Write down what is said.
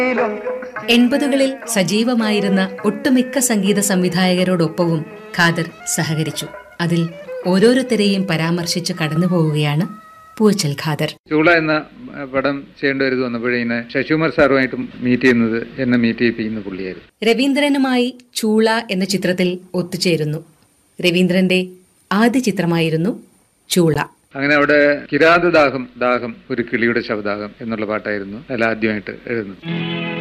എൺപതുകളിൽ സജീവമായിരുന്ന ഒട്ടുമിക്ക സംഗീത സംവിധായകരോടൊപ്പവും ഖാദർ സഹകരിച്ചു അതിൽ ഓരോരുത്തരെയും പരാമർശിച്ച് കടന്നുപോവുകയാണ് പൂച്ചൽ ഖാദർ ചൂള എന്ന അഹ്, പടം ചെയ്യേണ്ടി വരുത് വന്നപ്പോഴേ ഇങ്ങനെ ശശികുമാർ സാറുമായിട്ട് മീറ്റ് ചെയ്യുന്നത് എന്നെ മീറ്റ് ചെയ്യിപ്പിക്കുന്ന പുള്ളിയായിരുന്നു രവീന്ദ്രനുമായി ചൂള എന്ന ചിത്രത്തിൽ ഒത്തുചേരുന്നു രവീന്ദ്രന്റെ ആദ്യ ചിത്രമായിരുന്നു ചൂള അങ്ങനെ അവിടെ കിരാത ദാഹം ദാഹം ഒരു കിളിയുടെ ശവദാഹം എന്നുള്ള പാട്ടായിരുന്നു അതിൽ ആദ്യമായിട്ട് എഴുതുന്നത്